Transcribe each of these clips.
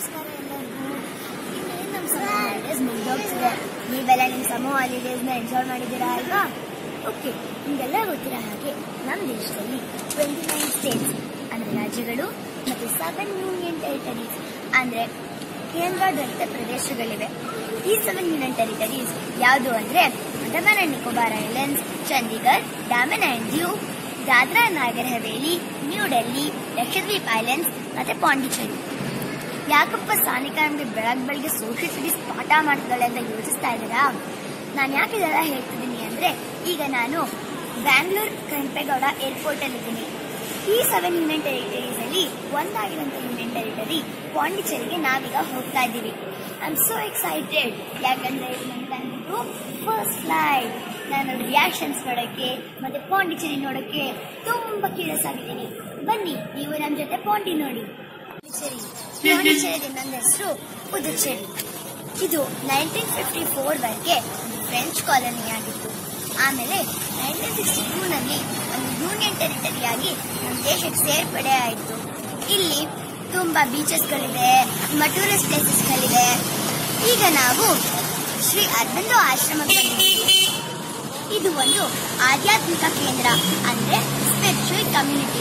ನಮಸ್ಕಾರ ಎಲ್ಲರಿಗೂ ಇನ್ನೇನು ನಮ್ಮ ಸಮ್ಮರ್ ಹಾಲಿಡೇಸ್ ಮುಗ್ದೋಗ್ತಿದೆ ನೀವೆಲ್ಲ ನಿಮ್ಮ ಸಮ್ಮರ್ ಹಾಲಿಡೇಸ್ನ ಎಂಜಾಯ್ ಮಾಡಿದ್ದೀರಾ ಅಲ್ವಾ ಓಕೆ ನಿಮಗೆಲ್ಲ ಗೊತ್ತಿರೋ ಹಾಗೆ ನಮ್ಮ ದೇಶದಲ್ಲಿ ಟ್ವೆಂಟಿ ನೈನ್ ಸ್ಟೇಟ್ಸ್ ಅಂದರೆ ರಾಜ್ಯಗಳು ಮತ್ತು ಸೆವೆನ್ ಯೂನಿಯನ್ ಟೆರಿಟರೀಸ್ ಅಂದರೆ ಕೇಂದ್ರಾಡಳಿತ ಪ್ರದೇಶಗಳಿವೆ ಈ ಸೆವೆನ್ ಯೂನಿಯನ್ ಟೆರಿಟರೀಸ್ ಯಾವುದು ಅಂದರೆ Andaman and Nicobar islands Chandigarh Daman and Diu Dadra Nagar Haveli new Delhi Lakshadweep islands ಮತ್ತೆ ಪಾಂಡಿಚೇರಿ ಯಾಕಪ್ಪ ಸಾನಿಕಾ ನಮಗೆ ಬೆಳಗ್ ಬೆಳಗ್ಗೆ ಸೋಷಿಯಲ್ ಸ್ಟಡೀಸ್ ಪಾಠ ಮಾಡ್ತಾಳೆ ಅಂತ ಯೋಚಿಸ್ತಾ ಇದ್ದೀರಾ ನಾನು ಯಾಕೆ ಇದೆಲ್ಲ ಹೇಳ್ತಿದ್ದೀನಿ ಅಂದ್ರೆ ಈಗ ನಾನು ಬ್ಯಾಂಗ್ಳೂರ್ ಕೆಂಪೇಗೌಡ ಏರ್ಪೋರ್ಟ್ ಅಲ್ಲಿ ಇದ್ದೀನಿ ಈ ಸೆವೆನ್ ಯೂನಿಯನ್ ಟೆರಿಟರೀಸ್ ಅಲ್ಲಿ ಒಂದಾಗಿರುವಂತ ಯೂನಿಯನ್ ಟೆರಿಟರಿ ಪಾಂಡಿಚೇರಿಗೆ ನಾವೀಗ ಹೋಗ್ತಾ ಇದ್ದೀವಿ ಐ ಆಮ್ ಸೋ ಎಕ್ಸೈಟೆಡ್ ಯಾಕಂದ್ರೆ ಇದು ನನಗೆ ಬಂದ್ಬಿಟ್ಟು ಫಸ್ಟ್ ಫ್ಲೈಟ್ ನಾನು ರಿಯಾಕ್ಷನ್ಸ್ ನೋಡೋಕ್ಕೆ ಮತ್ತೆ ಪಾಂಡಿಚೇರಿ ನೋಡೋಕ್ಕೆ ತುಂಬಾ ಕ್ಯೂರಿಯಸ್ ಆಗಿದ್ದೀನಿ ಬನ್ನಿ ನೀವು ನನ್ನ ಜೊತೆ ಪಾಂಡಿ ನೋಡಿ ಪಾಂಡಿಚೇರಿ ಪಾಂಡಿಚೇರಿ ನನ್ನ ಹೆಸರು ಪುದುಚೇರಿ ಇದು ನೈನ್ಟೀನ್ ಫಿಫ್ಟಿ ಫೋರ್ ವರೆಗೆ ಫ್ರೆಂಚ್ ಕಾಲನಿ ಆಗಿತ್ತು ಆಮೇಲೆ ನೈನ್ಟೀನ್ ಸಿಕ್ಸ್ಟಿ ಟೂ ನಲ್ಲಿ ಒಂದು ಯೂನಿಯನ್ ಟೆರಿಟರಿ ಆಗಿ ನಮ್ಮ ದೇಶಕ್ಕೆ ಸೇರ್ಪಡೆ ಆಯಿತು ಇಲ್ಲಿ ತುಂಬಾ ಬೀಚಸ್ಗಳಿವೆ ತುಂಬ ಟೂರಿಸ್ಟ್ ಪ್ಲೇಸಸ್ಗಳಿವೆ ಈಗ ನಾವು ಶ್ರೀ ಅರವಿಂದೋ ಆಶ್ರಮಕ್ಕೆ ಬಂದಿದ್ದೀವಿ ಇದು ಒಂದು ಆಧ್ಯಾತ್ಮಿಕ ಕೇಂದ್ರ ಅಂದ್ರೆ ಸ್ಪಿರಿಚುವಲ್ ಕಮ್ಯುನಿಟಿ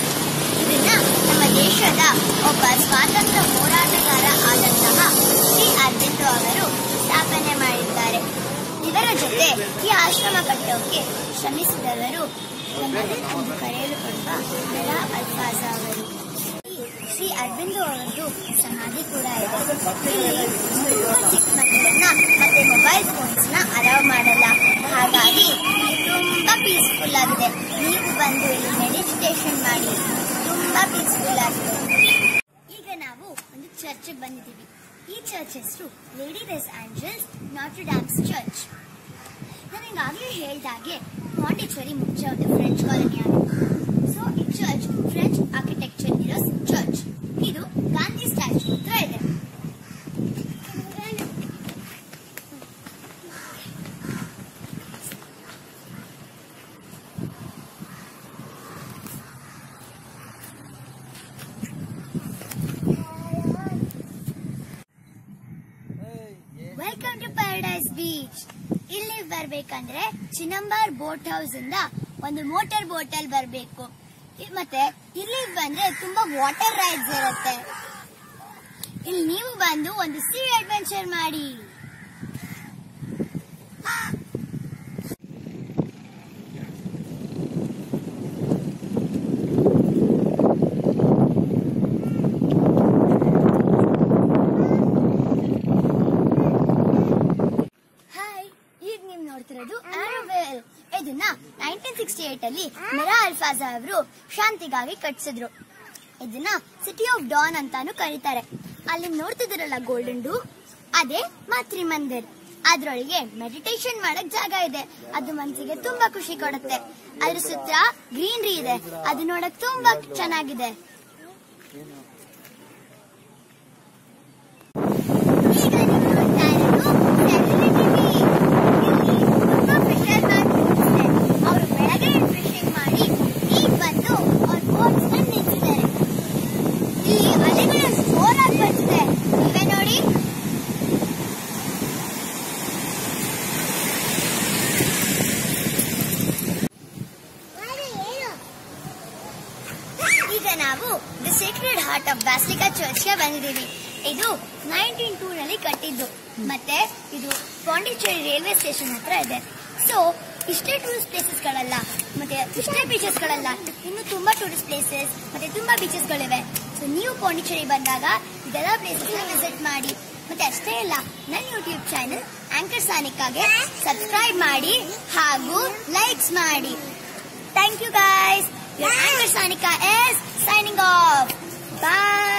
ಇದನ್ನ ನಮ್ಮ ದೇಶದ ಒಬ್ಬ ಸ್ವಾತಂತ್ರ್ಯ ಹೋರಾಟಗಾರ ಆದಂತಹ ಶ್ರೀ ಅರವಿಂದೋ ಅವರು ಸ್ಥಾಪನೆ ಮಾಡಿದ್ದಾರೆ ಇದರ ಜೊತೆ ಈ ಆಶ್ರಮ ಕಟ್ಟೋಕೆ ಶ್ರಮಿಸಿದವರು ನಮ್ಮದೇ ಎಂದು ಕರೆಯಲ್ಪಡುವ ಬೆಳಾ ಅಲ್ಫಾಜ ಅವರು ಈ ಶ್ರೀ ಅರವಿಂದೋ ಅವರದ್ದು ಸಮಾಧಿ ಕೂಡ ಇದೆ ಇಲ್ಲಿ ತುಂಬಾ ಚಿಕ್ಕ ಮಕ್ಕಳನ್ನ ಮತ್ತೆ ಮೊಬೈಲ್ ಫೋನ್ಸ್ ನ ಅಲೌ ಮಾಡಲ್ಲ ಹಾಗಾಗಿ ಇಲ್ಲಿ ತುಂಬಾ ಪೀಸ್ಫುಲ್ ಆಗಿದೆ ನೀವು ಬಂದು ಇಲ್ಲಿ ಮೆಡಿಟೇಷನ್ ಮಾಡಿ ತುಂಬಾ ಪೀಸ್ಫುಲ್ ಆಗಿದೆ ಈಗ ನಾವು ಒಂದು ಚರ್ಚ್ ಬಂದಿದ್ದೀವಿ ಈ ಚರ್ಚ್ ಹೆಸರು ಲೇಡಿ ರೆಸ್ ಆಂಜಲ್ಸ್ ನಾಟ್ರ್ ಡ್ಯಾಮ್ಸ್ ಚರ್ಚ್ ನಾನು ಈಗಾಗಲೇ ಹೇಳ್ದಾಗೆ ಪಾಂಡಿಚೇರಿ ಮುಂಚೆ ಒಂದು ಫ್ರೆಂಚ್ ಕಾಲನಿ ಆಗಿತ್ತು ಸೊ ಈ ಚರ್ಚ್ ಫ್ರೆಂಚ್ ಆರ್ಕಿಟೆಕ್ಚರ್ ಇರೋ ಚರ್ಚ್ ಇದು ಗಾಂಧಿ ಸ್ಟ್ಯಾಚ್ಯೂ ಹತ್ರ ಇದೆ ವೆಲ್ಕಮ್ ಟು ಪ್ಯಾರಡೈಸ್ ಬೀಚ್ ಇಲ್ಲಿ ಬರ್ಬೇಕಂದ್ರೆ ಚಿನಂಬಾರ್ ಬೋಟ್ ಹೌಸ್ ಇಂದ ಒಂದು ಮೋಟಾರ್ ಬೋಟ್ ಅಲ್ಲಿ ಬರ್ಬೇಕು ಇ- ಮತ್ತೆ ಇಲ್ಲಿ ಬಂದ್ರೆ ತುಂಬಾ ವಾಟರ್ ರೈಡ್ಸ್ ಇರುತ್ತೆ ಇಲ್ಲಿ ನೀವು ಬಂದು ಒಂದು ಸಿ ಅಡ್ವೆಂಚರ್ ಮಾಡಿ ಹಾಯ್ ಈಗ ನೀವು ನೋಡ್ತಿರೋದು ಆರೋವೆಲ್ ಇದನ್ನ ನೈನ್ಟೀನ್ ಸಿಕ್ಸ್ಟಿ ಏಟ್ ಅಲ್ಲಿ ಮೆರಾ ಅಲ್ಫಾಜಾ ಅವರು ಶಾಂತಿಗಾಗಿ ಕಟ್ಸಿದ್ರು ಇದನ್ನ ಸಿಟಿ ಆಫ್ ಡಾನ್ ಅಂತಾನು ಕರೀತಾರೆ ಅಲ್ಲಿ ನೋಡ್ತಿದ್ದೀರಲ್ಲ ಗೋಲ್ಡನ್ ಡೂ ಅದೇ ಮಾತ್ರಿ ಮಂದಿರ್ ಅದ್ರೊಳಗೆ ಮೆಡಿಟೇಷನ್ ಮಾಡಕ್ ಜಾಗ ಇದೆ ಅದು ಮನ್ಸಿಗೆ ತುಂಬಾ ಖುಷಿ ಕೊಡುತ್ತೆ ಅದ್ರ ಸುತ್ತ ಗ್ರೀನರಿ ಇದೆ ಅದು ನೋಡಕ್ ತುಂಬಾ ಚೆನ್ನಾಗಿದೆ ಈಗ ನೀವು ನೋಡ್ತಾ ಇರೋದು Serenity Beach. ಇಲ್ಲಿ ತುಂಬಾ fishermen ಇರ್ತಾರೆ. ಅವ್ರು ಬೆಳಗ್ಗೆ ಫಿಶಿಂಗ್ ಮಾಡಿ ಈಗ ಬಂದು ಅವ್ರ ಬೋಟ್ಸ್ ನ ನಿಲ್ಸಿದ್ದಾರೆ ಇಲ್ಲಿ ಅಲೆಗಳು ಜೋರಾಗಿ ಬರ್ತಿದೆ ನೀವೇ ನೋಡಿ ಈಗ ನಾವು the sacred heart of basilica ಚರ್ಚ್ಗೆ ಬಂದಿದ್ದೀವಿ ಇದು ನೈನ್ಟೀನ್ ಟೂ ನಲ್ಲಿ ಕಟ್ಟಿದ್ದು ಮತ್ತೆ ಇದು ಪಾಂಡಿಚೇರಿ ರೈಲ್ವೆ ಸ್ಟೇಷನ್ ಹತ್ರ ಇದೆ ಸೊ ಇಷ್ಟೇ ಟೂರಿಸ್ಟ್ ಪ್ಲೇಸಸ್ ಗಳಲ್ಲ ಮತ್ತೆ ಇಷ್ಟೇ ಬೀಚಸ್ ಗಳಲ್ಲ ಇನ್ನು ತುಂಬಾ ಟೂರಿಸ್ಟ್ ಪ್ಲೇಸಸ್ ಮತ್ತೆ ತುಂಬಾ ಬೀಚಸ್ ಗಳಿವೆ ಸೊ ನೀವು ಪಾಂಡಿಚೇರಿ ಬಂದಾಗ ಇದೆಲ್ಲ ಪ್ಲೇಸಸ್ ವಿಸಿಟ್ ಮಾಡಿ ಮತ್ತೆ ಅಷ್ಟೇ ಅಲ್ಲ ನನ್ನ ಯೂಟ್ಯೂಬ್ ಚಾನೆಲ್ ಆಂಕರ್ ಸಾನಿಕಾಗೆ ಸಬ್ಸ್ಕ್ರೈಬ್ ಮಾಡಿ ಹಾಗೂ ಲೈಕ್ಸ್ ಮಾಡಿ Thank you guys. Your anchor Sanika is signing off. Bye.